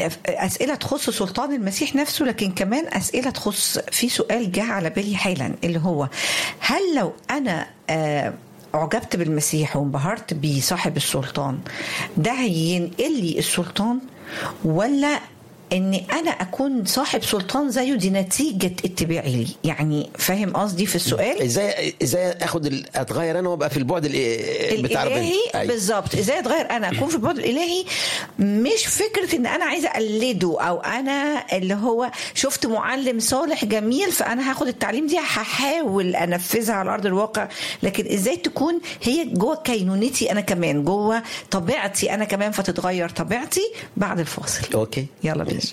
اسئله تخص سلطان المسيح نفسه لكن كمان اسئله تخص في سؤال جه على بالي حالا اللي هو هل لو انا آه اعجبت بالمسيح وانبهرت بصاحب السلطان ده هينقل لي السلطان ولا اني انا اكون صاحب سلطان زيه دي نتيجه اتباعي لي يعني فاهم قصدي في السؤال ازاي ازاي اخد ال- اتغير انا وابقى في البعد ال- بتاع ربنا الالهي أيوة. بالظبط ازاي اتغير انا اكون في البعد الالهي مش فكره ان انا عايزه اقلده او انا اللي هو شفت معلم صالح جميل فانا هاخد التعليم دي هحاول انفذها على ارض الواقع لكن ازاي تكون هي جوه كينونتي انا كمان جوه طبيعتي انا كمان فتتغير طبيعتي بعد الفاصل اوكي يلا بينا